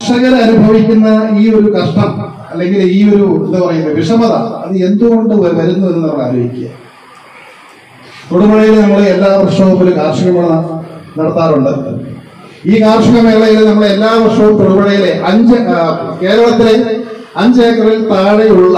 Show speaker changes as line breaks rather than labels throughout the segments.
കർഷകർ അനുഭവിക്കുന്ന ഈ ഒരു കഷ്ടം അല്ലെങ്കിൽ ഈ ഒരു എന്താ പറയുക വിഷമത അത് എന്തുകൊണ്ട് വ- വരുന്നു എന്ന് നമ്മൾ ആലോചിക്കുക തൊടുപുഴയിൽ നമ്മൾ എല്ലാ വർഷവും ഒരു കാർഷിക മേള നടത്താറുണ്ട് ഈ കാർഷിക മേളയിൽ നമ്മൾ എല്ലാ വർഷവും തൊടുപുഴയിലെ അഞ്ച് ആ, കേരളത്തിലെ അഞ്ച് ഏക്കറിൽ താഴെയുള്ള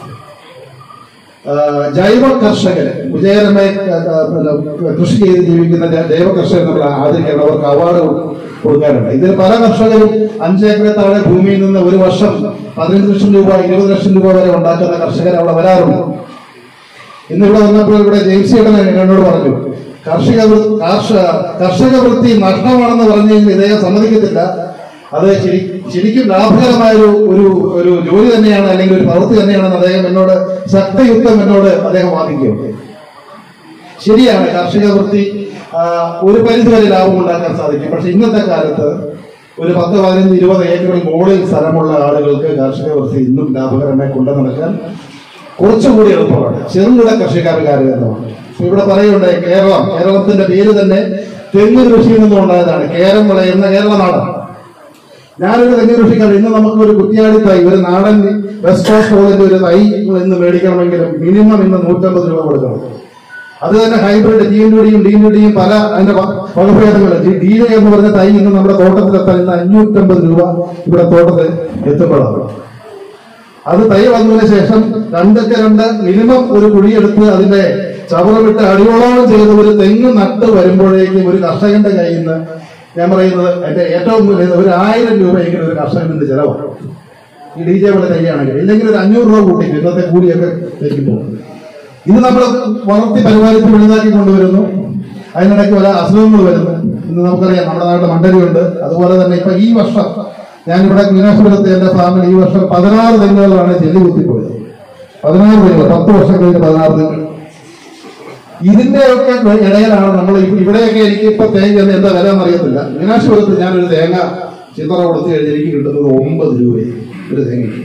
ആ, ജൈവ കർഷകര് വിജയകരമായി ആ, ആ, പിന്നെ കൃഷി ചെയ്ത് ജീവിക്കുന്ന ജ- ജൈവ കർഷകർ നമ്മൾ ആദരിക്കണം അവർക്ക് അവാർഡ് കൊടുക്കാറുണ്ട് ഇതിൽ പല കർഷകരും അഞ്ച് ഏക്കറിൽ താഴെ ഭൂമിയിൽ നിന്ന് ഒരു വർഷം പതിനഞ്ച് ലക്ഷം രൂപ ഇരുപത് ലക്ഷം രൂപ വരെ ഉണ്ടാക്കുന്ന കർഷകർ അവിടെ വരാറുണ്ട് ഇന്ന് ഇവിടെ വന്നപ്പോൾ ഇവിടെ ജെയിംസിയുടെ എന്നോട് പറഞ്ഞു കാർഷിക വൃ- കാർഷ- കർഷക വൃത്തി നഷ്ടമാണെന്ന് പറഞ്ഞു കഴിഞ്ഞാൽ ഇദ്ദേഹം സമ്മതിക്കത്തില്ല അത് ശരി ശരിക്കും ലാഭകരമായ ഒരു ഒരു ഒരു ജോലി തന്നെയാണ് അല്ലെങ്കിൽ ഒരു പ്രവൃത്തി തന്നെയാണെന്ന് അദ്ദേഹം എന്നോട് ശക്തിയുക്തം എന്നോട് അദ്ദേഹം വാദിക്കുകയുണ്ടായി ശരിയാണ് കാർഷിക വൃത്തി ആ, ഒരു പരിധി വരെ ലാഭം ഉണ്ടാക്കാൻ സാധിക്കും പക്ഷെ ഇന്നത്തെ കാലത്ത് ഒരു പത്ത് പതിനഞ്ച് ഇരുപത് ഏക്കറിൽ മുകളിൽ സ്ഥലമുള്ള ആളുകൾക്ക് കാർഷിക വൃത്തി ഇന്നും ലാഭകരമായി കൊണ്ടു നടക്കാൻ കുറച്ചുകൂടി എളുപ്പമാണ് ചെറുകിട കൃഷിക്കാർക്ക് കാര്യമാണ് ഇവിടെ പറയുണ്ടായി കേരളം കേരളത്തിന്റെ പേര് തന്നെ തെങ്ങ് കൃഷിയിൽ നിന്നും ഉണ്ടായതാണ് കേരം വിളയുന്ന കേരള നാടാണ് ഞാനൊരു തെങ്ങ് കൃഷിക്കാരൻ ഇന്ന് നമുക്ക് ഒരു കുറ്റിയാടി തൈ ഒരു നാടൻ വെസ്റ്റ് കോസ്റ്റ് റോഡിന്റെ ഒരു തൈ ഇന്ന് മേടിക്കണമെങ്കിൽ മിനിമം ഇന്ന് നൂറ്റമ്പത് രൂപ കൊടുക്കണം അത് തന്നെ ഹൈബ്രിഡ് ജി എൻ ഡിയും ഡി ഡിയും പല അതിന്റെ വ- വകഭേദങ്ങൾ ഡി ഡി എന്ന് പറഞ്ഞ തൈ ഇന്ന് നമ്മുടെ തോട്ടത്തിലെത്താൻ ഇന്ന് അഞ്ഞൂറ്റമ്പത് രൂപ ഇവിടെ തോട്ടത്തിൽ എത്തുമ്പോഴാണ് അത് തൈ വന്നതിന് ശേഷം രണ്ടൊക്കെ രണ്ട് മിനിമം ഒരു കുഴിയെടുത്ത് അതിന്റെ ചവറവിട്ട് അടിയോളം ചെയ്ത് ഒരു തെങ്ങ് നട്ട് വരുമ്പോഴേക്കും ഒരു കർഷകന്റെ കയ്യിൽ നിന്ന് ഞാൻ പറയുന്നത് എന്റെ ഏറ്റവും വലിയ ഒരു ആയിരം രൂപയെങ്കിലും ഒരു കർഷകന്റെ ചെലവാണ് ഈ ഡി ജെ പോലെ തൈയാണെങ്കിൽ ഇല്ലെങ്കിൽ ഒരു അഞ്ഞൂറ് രൂപ കൂട്ടി ഇന്നത്തെ കൂലിയൊക്കെ വെക്കുമ്പോൾ ഇത് നമ്മൾ വളർത്തി പരിപാലിച്ച് വലുതാക്കി കൊണ്ടുവരുന്നു അതിനിടയ്ക്ക് പല അസുഖങ്ങൾ വരുന്നു ഇന്ന് നമുക്കറിയാം നമ്മുടെ നാട്ടിൽ മണ്ടരിയുണ്ട് അതുപോലെ തന്നെ ഇപ്പൊ ഈ വർഷം ഞാനിവിടെ മീനാശുപുരത്ത് എന്റെ ഫാമിൽ ഈ വർഷം പതിനാറ് തെങ്ങുകളാണ് ചെല്ലി കുത്തിപ്പോയത് പതിനാറ് തെങ്ങുകൾ പത്ത് വർഷം കഴിഞ്ഞ് പതിനാറ് തെങ്ങുകൾ ഇതിന്റെയൊക്കെ ഇടയിലാണ് നമ്മൾ ഇപ്പ- ഇവിടെയൊക്കെ എനിക്ക് ഇപ്പൊ തേങ്ങ എന്ന് എന്താ വില എന്നറിയത്തില്ല മീനാശുപുരത്ത് ഞാനൊരു തേങ്ങ ചിത്ര കൊടുത്തു കഴിഞ്ഞാൽ എനിക്ക് കിട്ടുന്നത് ഒമ്പത് രൂപയും ഒരു തേങ്ങയ്ക്ക്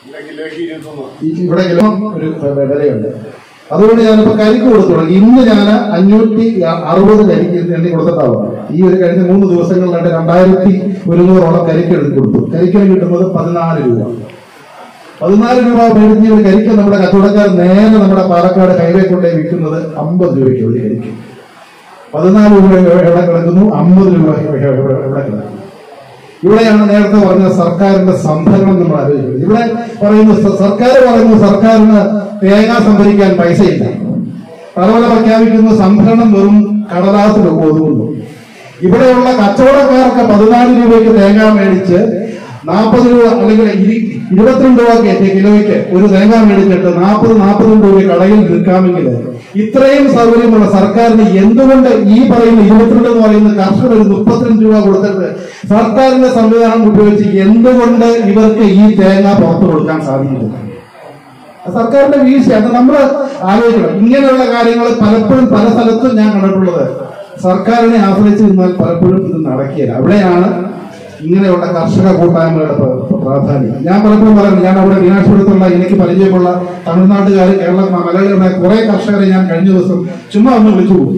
ഈ- ഇവിടെ കിലോ ഒരു വെ- വിലയുണ്ട് അതുകൊണ്ട് ഞാനിപ്പോ കരിക്ക് കൊടുത്തു തുടങ്ങി ഇന്ന് ഞാൻ അഞ്ഞൂറ്റി അറുപത് കരിക്ക് എണ്ണി കൊടുത്തിട്ടാണ് ഈ ഒരു കഴിഞ്ഞ മൂന്ന് ദിവസങ്ങളിലായിട്ട് രണ്ടായിരത്തി ഒരുന്നൂറോളം കരിക്ക് എടുത്ത് കൊടുത്തു കരിക്കിന് കിട്ടുന്നത് പതിനാല് രൂപ പതിനാല് രൂപ മേടിച്ച് ഒരു കരിക്ക് നമ്മുടെ കച്ചവടക്കാർ നേരെ നമ്മുടെ പാലക്കാട് ഹൈവേ കൊണ്ടേ വിൽക്കുന്നത് അമ്പത് രൂപയ്ക്ക് ഒരു കരിക്ക് പതിനാല് രൂപ എവിടെ കിടക്കുന്നു അമ്പത് രൂപ എവിടെ കിടക്കുന്നു ഇവിടെയാണ് നേരത്തെ പറഞ്ഞ സർക്കാരിന്റെ സംഭരണം നമ്മൾ ആലോചിക്കുന്നത് ഇവിടെ പറയുന്നു സ- സർക്കാർ പറയുന്നു സർക്കാരിന് തേങ്ങ സംഭരിക്കാൻ പൈസയില്ല തലവല പ്രഖ്യാപിക്കുന്ന സംഭരണം വെറും കടലാസിൽ ഒതുങ്ങുന്നു ഇവിടെയുള്ള കച്ചവടക്കാർക്ക് പതിനാല് രൂപയ്ക്ക് തേങ്ങ മേടിച്ച് നാൽപ്പത് രൂപ അല്ലെങ്കിൽ ഇരി- ഇരുപത്തിരണ്ട് രൂപയ്ക്ക് കിലോയ്ക്ക് ഒരു തേങ്ങ മേടിച്ചിട്ട് നാൽപ്പത് നാൽപ്പത്തിരണ്ട് രൂപ കടയിൽ വിൽക്കാമെങ്കിൽ ഇത്രയും സൗകര്യമുള്ള സർക്കാരിന് എന്തുകൊണ്ട് ഈ പറയുന്ന ഇരുപത്തിരണ്ട് എന്ന് പറയുന്ന കർഷകർ ഒരു മുപ്പത്തിരണ്ട് രൂപ കൊടുത്തിട്ട് സർക്കാരിന്റെ സംവിധാനം ഉപയോഗിച്ച് എന്തുകൊണ്ട് ഇവർക്ക് ഈ തേങ്ങ പുറത്തു കൊടുക്കാൻ സാധിക്കുന്നില്ല അത് സർക്കാരിന്റെ വീഴ്ച അത് നമ്മൾ ആലോചിക്കണം ഇങ്ങനെയുള്ള കാര്യങ്ങൾ പലപ്പോഴും പല സ്ഥലത്തും ഞാൻ കണ്ടിട്ടുള്ളത് സർക്കാരിനെ ആശ്രയിച്ച് നിന്നാൽ പലപ്പോഴും ഇത് നടക്കുകയില്ല അവിടെയാണ് ഇങ്ങനെയുള്ള കർഷക കൂട്ടായ്മകളുടെ പ്ര- പ്രാധാന്യം ഞാൻ പലപ്പോഴും പറയുന്നു ഞാൻ അവിടെ മീനാക്ഷിപുരത്തുള്ള എനിക്ക് പരിചയമുള്ള തമിഴ്നാട്ടുകാർ കേരള മലയാളികളുടെ കുറെ കർഷകരെ ഞാൻ കഴിഞ്ഞ ദിവസം ചുമ്മാ ഒന്ന് വിളിച്ചു കൂടി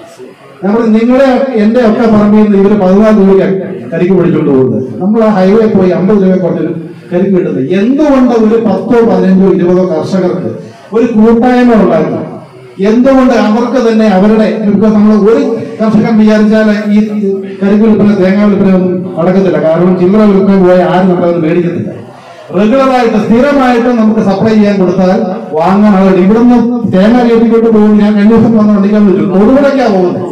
ഞാൻ പറഞ്ഞു നിങ്ങളെ എന്റെ ഒക്കെ പറമ്പിൽ നിന്ന് ഇവര് പതിനാല് രൂപ കരിക്ക് പിടിച്ചോണ്ട് പോകുന്നത് നമ്മൾ ആ ഹൈവേ പോയി അമ്പത് രൂപ കുറഞ്ഞൊരു കരിക്ക് കിട്ടുന്നത് എന്തുകൊണ്ട് ഒരു പത്തോ പതിനഞ്ചോ ഇരുപതോ കർഷകർക്ക് ഒരു കൂട്ടായ്മ ഉണ്ടായിരുന്നു എന്തുകൊണ്ട് അവർക്ക് തന്നെ അവരുടെ ഇപ്പൊ നമ്മൾ ഒരു കർഷകൻ വിചാരിച്ചാൽ ഈ കരിക്ക് വിൽപ്പന തേങ്ങ വിൽപ്പന ഒന്നും നടക്കത്തില്ല കാരണം ചില്ലറ വിൽപ്പന പോയ ആരും നമ്മളത് മേടിക്കത്തില്ല റെഗുലറായിട്ട് സ്ഥിരമായിട്ട് നമുക്ക് സപ്ലൈ ചെയ്യാൻ കൊടുത്താൽ വാങ്ങാൻ ആളുകൾ ഇവിടുന്ന് തേങ്ങ കയറ്റിക്കൊണ്ട് പോകും ഞാൻ കഴിഞ്ഞ ദിവസം വന്ന് വണ്ടിക്കാൻ വിളിച്ചു തൊടുപുഴയ്ക്കാ പോകുന്നത്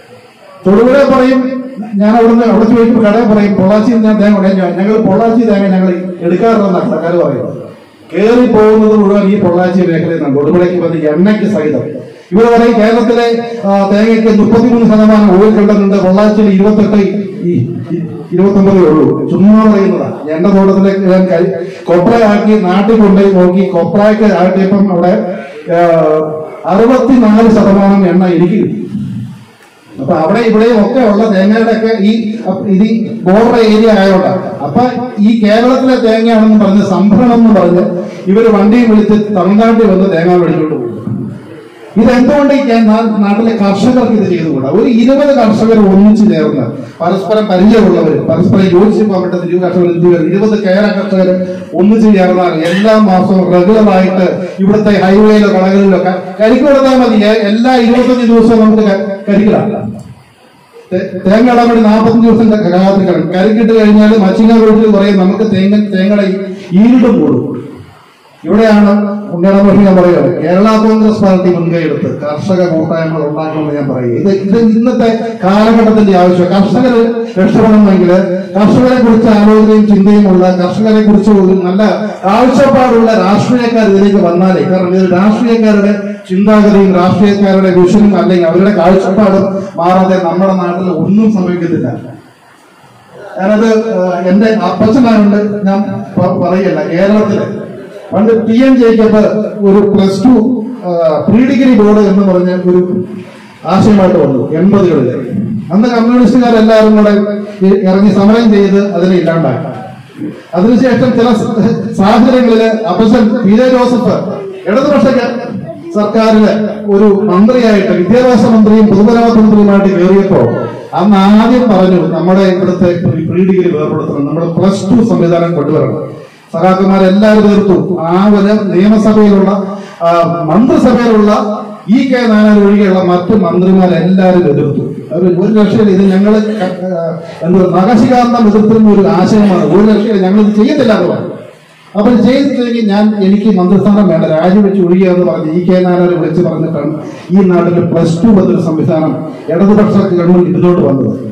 തൊടുപുഴ പറയും ഞാൻ അവിടുന്ന് അവിടെ ചോദിക്കുമ്പോൾ കടയിൽ പറയും പൊള്ളാച്ചി ഞാൻ തേങ്ങ ഉടനെ ഞാൻ ഞങ്ങൾ പൊള്ളാച്ചി തേങ്ങ ഞങ്ങൾ എടുക്കാറില്ലെന്നാണ് സർക്കാർ പറയുന്നത് കയറി പോകുന്നത് മുഴുവൻ ഈ പൊള്ളാച്ചി മേഖലയിൽ നിന്നാണ് തൊടുപുഴയ്ക്ക് വന്ന് എണ്ണയ്ക്ക് സഹിതം ഇവിടെ പറയും കേരളത്തിലെ ആ, തേങ്ങയ്ക്ക് മുപ്പത്തിമൂന്ന് ശതമാനം ഓയിൽ കണ്ടെന്നുണ്ട് പൊള്ളാച്ചിയിൽ ഇരുപത്തെട്ട് ഈ- ഈ- ഇരുപത്തൊമ്പതേ ഉള്ളൂ ചുമ്മാ പറയുന്നതാണ് എന്റെ തോട്ടത്തിലേക്ക് ഞാൻ കരി- കൊപ്രയാക്കി നാട്ടിൽ കൊണ്ടുപോയി നോക്കി കൊപ്രയ്ക്ക് ആട്ടിയപ്പം അവിടെ ആ, അറുപത്തിനാല് ശതമാനം എണ്ണ എനിക്ക് കിട്ടി അപ്പൊ അവിടെ ഇവിടെയും ഒക്കെ ഉള്ള തേങ്ങയുടെ ഒക്കെ ഈ അപ്പ- ഇത് ബോർഡർ ഏരിയ ആയോണ്ടാണ് അപ്പൊ ഈ കേരളത്തിലെ തേങ്ങയാണെന്ന് പറഞ്ഞ് സംഭരണം എന്ന് പറഞ്ഞ് ഇവര് വണ്ടിയും വിളിച്ച് തമിഴ്നാട്ടിൽ വന്ന് തേങ്ങ മേടിച്ചോണ്ട് പോകും ഇതെന്തുകൊണ്ട് ഈ കേ- നാ- നാട്ടിലെ കർഷകർക്ക് ഇത് ചെയ്തുകൂടാ ഒരു ഇരുപത് കർഷകർ ഒന്നിച്ചു ചേർന്ന് പരസ്പരം പരിചയമുള്ളവർ പരസ്പരം യോജിച്ച് പോകാൻ പറ്റുന്ന ഇരുപത് കർഷകർ ഇരുപത് ഇരുപത് കേര കർഷകർ ഒന്നിച്ചു ചേർന്നാൽ എല്ലാ മാസവും റെഗുലർ ആയിട്ട് ഇവിടുത്തെ ഹൈവേയിലോ കടകളിലോ ക- കരിക്ക് കൊടുത്താൽ മതി എ- എല്ലാ ഇരുപത്തഞ്ച് ദിവസവും നമുക്ക് ക- കരിക്കിടാം തേ- തേങ്ങ ഇടാൻ വേണ്ടി നാൽപ്പത്തഞ്ച് ദിവസം ക- കാത്തിരിക്കണം കരിക്കിട്ട് കഴിഞ്ഞാൽ മച്ചിങ്ങ വീട്ടിൽ പറയും നമുക്ക് തേങ്ങ തേങ്ങയുടെ ഈൽഡും കൂടും ഇവിടെയാണ് ഉന്നതമൊഴി ഞാൻ പറയുന്നത് കേരള കോൺഗ്രസ് പാർട്ടി മുൻകൈയെടുത്ത് കർഷക കൂട്ടായ്മകൾ ഉണ്ടാക്കണമെന്ന് ഞാൻ പറയും ഇത് ഇത് ഇന്നത്തെ കാലഘട്ടത്തിന്റെ ആവശ്യം കർഷകർ രക്ഷപ്പെടണമെങ്കിൽ കർഷകരെ കുറിച്ച് ആലോചനയും ചിന്തയുമുള്ള കർഷകരെ കുറിച്ച് ഒരു നല്ല കാഴ്ചപ്പാടുള്ള രാഷ്ട്രീയക്കാർ ഇതിലേക്ക് വന്നാലേ കാരണം ഇത് രാഷ്ട്രീയക്കാരുടെ ചിന്താഗതിയും രാഷ്ട്രീയക്കാരുടെ വിഷനും അല്ലെങ്കിൽ അവരുടെ കാഴ്ചപ്പാടും മാറാതെ നമ്മുടെ നാട്ടിൽ ഒന്നും സംഭവിക്കത്തില്ല ഞാനത് ഏഹ്, എന്റെ അപ്പച്ചനായോണ്ട് ഞാൻ പ- പറയല്ല കേരളത്തില് പണ്ട് ടി എൻ ജേക്കബ് ഒരു plus two pre degree board എന്ന് പറഞ്ഞ ഒരു ആശയമായിട്ട് വന്നു എൺപതുകളില് അന്ന് കമ്മ്യൂണിസ്റ്റുകാരെല്ലാവരും കൂടെ ഇ- ഇറങ്ങി സമരം ചെയ്ത് അതിനെ ഇല്ലാണ്ടാക്കി അതിനുശേഷം ചില സ- സാഹചര്യങ്ങളില് അപ്പച്ചൻ പി ജെ ജോസഫ് ഇടതുപക്ഷ ഗ- സർക്കാരില് ഒരു മന്ത്രിയായിട്ട് വിദ്യാഭ്യാസ മന്ത്രിയും പൊതുമരാമത്ത് മന്ത്രിയുമായിട്ട് കയറിയപ്പോ അന്ന് ആദ്യം പറഞ്ഞു നമ്മുടെ ഇവിടുത്തെ പ്രീ ഡിഗ്രി വേർപെടുത്തണം നമ്മുടെ പ്ലസ് ടു സംവിധാനം കൊണ്ടുവരണം സഖാക്കന്മാരെല്ലാവരും എതിർത്തു ആ ഒരു നിയമസഭയിലുള്ള ആ, മന്ത്രിസഭയിലുള്ള ഇ കെ നായർ ഒഴികെയുള്ള മറ്റു മന്ത്രിമാരെല്ലാവരും എതിർത്തു അവർ ഒരു രക്ഷയില്ല ഇത് ഞങ്ങൾ എന്താ നഖശികാന്തം എതിർത്തിരുന്ന ഒരു ആശയമാണ് ഒരു രക്ഷയില്ല ഞങ്ങൾ ഇത് ചെയ്യത്തില്ല എന്ന് പറഞ്ഞു അപ്പോൾ ചെയ്തിട്ടില്ലെങ്കിൽ ഞാൻ എനിക്ക് മന്ത്രിസ്ഥാനം വേണ്ട രാജിവെച്ച് ഒഴിയുക എന്ന് പറഞ്ഞ് ഇ കെ നായരെ വിളിച്ച് പറഞ്ഞിട്ടാണ് ഈ നാട്ടിൽ പ്ലസ് ടു എന്നൊരു സംവിധാനം ഇടതുപക്ഷ ഗവൺമെന്റ് ഇതിലോട്ട് വന്നത്